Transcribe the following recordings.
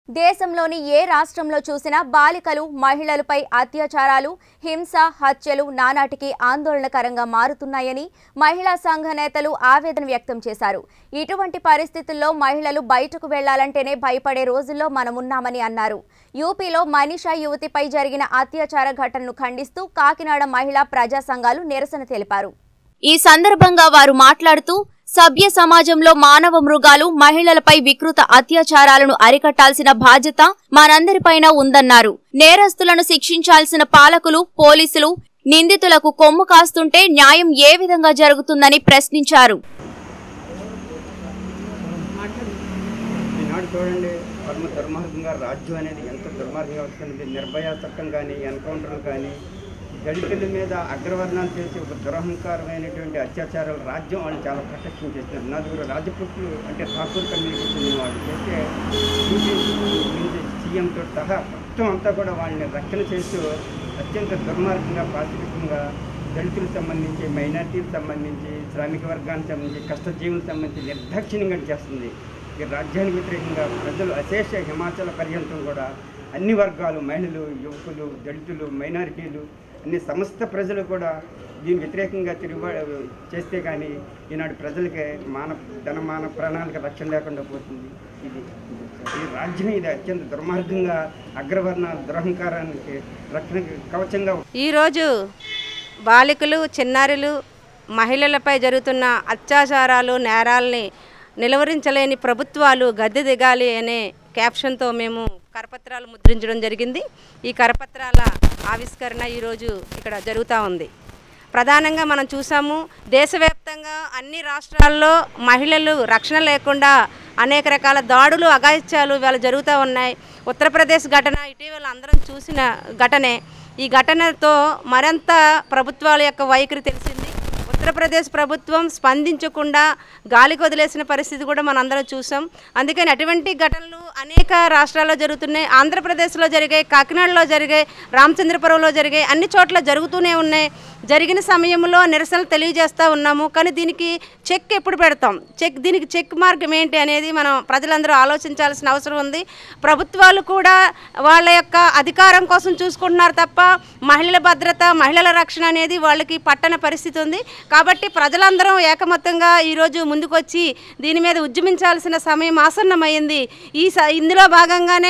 దేశంలోని ఏ రాష్ట్రంలో చూసినా బాలికలు మహిళలపై అత్యాచారాలు హింస హత్యలు నానాటికి ఆందోళనకరంగా మారుతున్నాయని మహిళా సంఘ నేతలు ఆవేదన వ్యక్తం చేశారు ఇటువంటి పరిస్థితుల్లో మహిళలు బయటకు వెళ్లాలంటేనే భయపడే రోజుల్లో మనమున్నామని అన్నారు యూపీలో మనీషా యువతిపై జరిగిన అత్యాచార ఘటనను ఖండిస్తూ కాకినాడ మహిళా ప్రజా సంఘాలు నిరసన తెలిపారు ఈ సందర్భంగా వారు మాట్లాడుతూ సభ్య సమాజంలో మానవ మృగాలు మహిళలపై వికృత అత్యాచారాలను అరికట్టాల్సిన బాధ్యత మనందరిపైన ఉందన్నారు నేరస్తులను శిక్షించాల్సిన పాలకులు పోలీసులు నిందితులకు కొమ్ము కాస్తుంటే న్యాయం ఏ విధంగా జరుగుతుందని ప్రశ్నించారు ఈనాడు చూడండి పరమ దుర్మార్గంగా రాజ్యం అనేది ఎంత దుర్మార్గంగా వస్తుంది నిర్భయ చట్టం కానీ ఎన్కౌంటర్లు కానీ దళితుల మీద అగ్రవర్ణాలు చేసి ఒక దురహంకారమైనటువంటి అత్యాచారాలు రాజ్యం వాళ్ళు చాలా ప్రొటెక్షన్ చేస్తున్నారు నలుగురు రాజపుత్రులు అంటే ఠాకూర్ కమ్యూనిటీ చెందిన వాళ్ళు చేస్తే సీఎంతో సహా మొత్తం అంతా కూడా వాళ్ళని రక్షణ చేస్తూ అత్యంత దుర్మార్గంగా పాశవికంగా దళితులకు సంబంధించి మైనార్టీలకు సంబంధించి శ్రామిక వర్గానికి సంబంధించి కష్టజీవులకు సంబంధించి నిర్దాక్షిణ్యంగా చేస్తుంది ఈ రాజ్యానికి వ్యతిరేకంగా ప్రజలు అశేష హిమాచల పర్యంతం కూడా అన్ని వర్గాలు మహిళలు యువకులు దళితులు మైనారిటీలు అన్ని సమస్త ప్రజలు కూడా దీనికి వ్యతిరేకంగా తిరుగు చేస్తే కానీ ఈనాడు ప్రజలకి మాన ధన మాన ప్రాణాలకు రక్షణ లేకుండా పోతుంది ఇది ఈ రాజ్యం ఇది అత్యంత దుర్మార్గంగా అగ్రవర్ణ దురహంకారానికి రక్షణ కవచంగా ఈరోజు బాలికలు చిన్నారులు మహిళలపై జరుగుతున్న అత్యాచారాలు నేరాల్ని నిలువరించలేని ప్రభుత్వాలు గద్దె దిగాలి అనే క్యాప్షన్తో మేము కరపత్రాలు ముద్రించడం జరిగింది ఈ కరపత్రాల ఆవిష్కరణ ఈరోజు ఇక్కడ జరుగుతూ ఉంది ప్రధానంగా మనం చూసాము దేశవ్యాప్తంగా అన్ని రాష్ట్రాల్లో మహిళలు రక్షణ లేకుండా అనేక రకాల దాడులు అగాయిత్యాలు ఇవాళ జరుగుతూ ఉన్నాయి ఉత్తరప్రదేశ్ ఘటన ఇటీవల అందరం చూసిన ఘటనే ఈ ఘటనతో మరింత ప్రభుత్వాల యొక్క వైఖరి తెలిసింది ఉత్తరప్రదేశ్ ప్రభుత్వం స్పందించకుండా గాలికి వదిలేసిన పరిస్థితి కూడా మనందరం చూసాం అందుకని అటువంటి ఘటనలు అనేక రాష్ట్రాల్లో జరుగుతున్నాయి ఆంధ్రప్రదేశ్లో జరిగాయి కాకినాడలో జరిగాయి రామచంద్రపురంలో జరిగాయి అన్ని చోట్ల జరుగుతూనే ఉన్నాయి జరిగిన సమయంలో నిరసనలు తెలియజేస్తూ ఉన్నాము కానీ దీనికి చెక్ ఎప్పుడు పెడతాం చెక్ దీనికి చెక్ మార్గం ఏంటి అనేది మనం ప్రజలందరూ ఆలోచించాల్సిన అవసరం ఉంది ప్రభుత్వాలు కూడా వాళ్ళ యొక్క అధికారం కోసం చూసుకుంటున్నారు తప్ప మహిళల భద్రత మహిళల రక్షణ అనేది వాళ్ళకి పట్టన పరిస్థితి ఉంది కాబట్టి ప్రజలందరం ఏకమత్తంగా ఈరోజు ముందుకొచ్చి దీని మీద ఉద్యమించాల్సిన సమయం ఆసన్నమైంది ఈ స ఇందులో భాగంగానే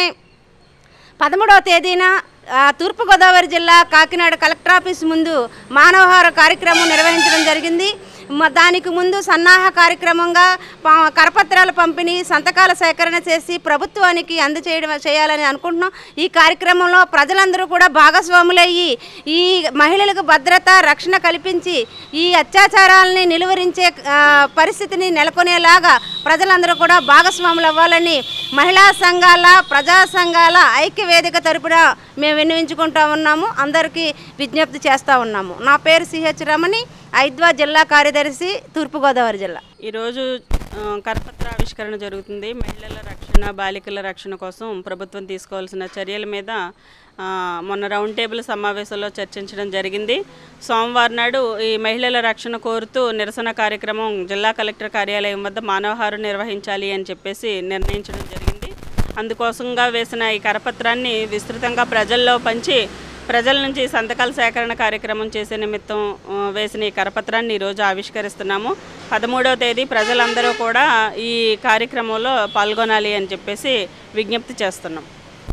పదమూడవ తేదీన ఆ, తూర్పుగోదావరి జిల్లా కాకినాడ కలెక్టర్ ఆఫీస్ ముందు మానవహార కార్యక్రమం నిర్వహించడం జరిగింది మ- దానికి ముందు సన్నాహ కార్యక్రమంగా ప- కరపత్రాల పంపిణీ సంతకాల సేకరణ చేసి ప్రభుత్వానికి అందచేయడం చేయాలని అనుకుంటున్నాం ఈ కార్యక్రమంలో ప్రజలందరూ కూడా భాగస్వాములయ్యి ఈ మహిళలకు భద్రత రక్షణ కల్పించి ఈ అత్యాచారాలని నిలువరించే ఆ, పరిస్థితిని నెలకొనేలాగా ప్రజలందరూ కూడా భాగస్వాములు అవ్వాలని మహిళా సంఘాల ప్రజా సంఘాల ఐక్య వేదిక తరపున మేము విన్నవించుకుంటా ఉన్నాము అందరికీ విజ్ఞప్తి చేస్తూ ఉన్నాము నా పేరు సిహెచ్ రమణి ఐద్వా జిల్లా కార్యదర్శి తూర్పుగోదావరి జిల్లా ఈరోజు ఆ, కరపత్ర ఆవిష్కరణ జరుగుతుంది మహిళల రక్షణ బాలికల రక్షణ కోసం ప్రభుత్వం తీసుకోవాల్సిన చర్యల మీద ఆ, మొన్న రౌండ్ టేబుల్ సమావేశంలో చర్చించడం జరిగింది సోమవారం నాడు ఈ మహిళల రక్షణ కోరుతూ నిరసన కార్యక్రమం జిల్లా కలెక్టర్ కార్యాలయం వద్ద మానవహారం నిర్వహించాలి అని చెప్పేసి నిర్ణయించడం జరిగింది అందుకోసంగా వేసిన ఈ కరపత్రాన్ని విస్తృతంగా ప్రజల్లో పంచి ప్రజల నుంచి సంతకాల సేకరణ కార్యక్రమం చేసే నిమిత్తం ఆ, వేసిన ఈ కరపత్రాన్ని ఈరోజు ఆవిష్కరిస్తున్నాము పదమూడవ తేదీ ప్రజలందరూ కూడా ఈ కార్యక్రమంలో పాల్గొనాలి అని చెప్పేసి విజ్ఞప్తి చేస్తున్నాం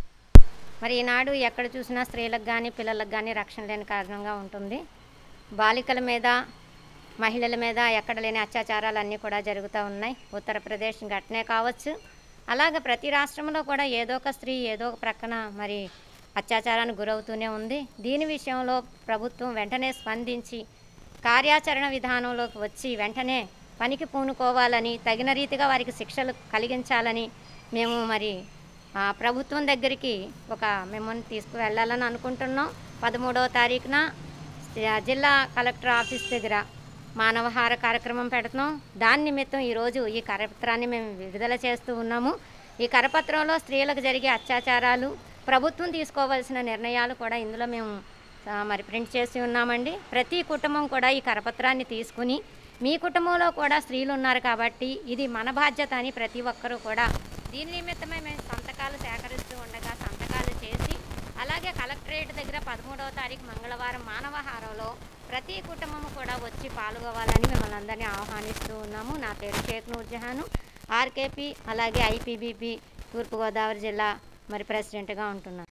మరి ఈనాడు ఎక్కడ చూసినా స్త్రీలకు కానీ పిల్లలకు కానీ రక్షణ లేని కారణంగా ఉంటుంది బాలికల మీద మహిళల మీద ఎక్కడ లేని అత్యాచారాలు అన్నీ కూడా జరుగుతూ ఉన్నాయి ఉత్తరప్రదేశ్ ఘటనే కావచ్చు అలాగే ప్రతి రాష్ట్రంలో కూడా ఏదో ఒక స్త్రీ ఏదో ఒక ప్రక్కన మరి అత్యాచారానికి గురవుతూనే ఉంది దీని విషయంలో ప్రభుత్వం వెంటనే స్పందించి కార్యాచరణ విధానంలోకి వచ్చి వెంటనే పనికి పూనుకోవాలని తగిన రీతిగా వారికి శిక్షలు కలిగించాలని మేము మరి ఆ ప్రభుత్వం దగ్గరికి ఒక మిమ్మల్ని తీసుకువెళ్ళాలని అనుకుంటున్నాం పదమూడవ తారీఖున జ- జిల్లా కలెక్టర్ ఆఫీస్ దగ్గర మానవహార కార్యక్రమం పెడుతున్నాం దాని నిమిత్తం ఈరోజు ఈ కరపత్రాన్ని మేము విడుదల చేస్తూ ఉన్నాము ఈ కరపత్రంలో స్త్రీలకు జరిగే అత్యాచారాలు ప్రభుత్వం తీసుకోవాల్సిన నిర్ణయాలు కూడా ఇందులో మేము ఆ, మరి ప్రింట్ చేసి ఉన్నామండి ప్రతి కుటుంబం కూడా ఈ కరపత్రాన్ని తీసుకుని మీ కుటుంబంలో కూడా స్త్రీలు ఉన్నారు కాబట్టి ఇది మన బాధ్యత అని ప్రతి ఒక్కరూ కూడా దీని నిమిత్తమే మేము సంతకాలు సేకరి కలెక్టరేట్ దగ్గర పదమూడవ తారీఖు మంగళవారం మానవహారంలో ప్రతి కుటుంబము కూడా వచ్చి పాల్గొవాలని మిమ్మల్ని అందరినీ ఆహ్వానిస్తూ ఉన్నాము నా పేరు షేక్ నూర్జహాను ఆర్కేపీ అలాగే ఐపీబీపీ తూర్పుగోదావరి జిల్లా మరి ప్రెసిడెంట్గా ఉంటున్నాను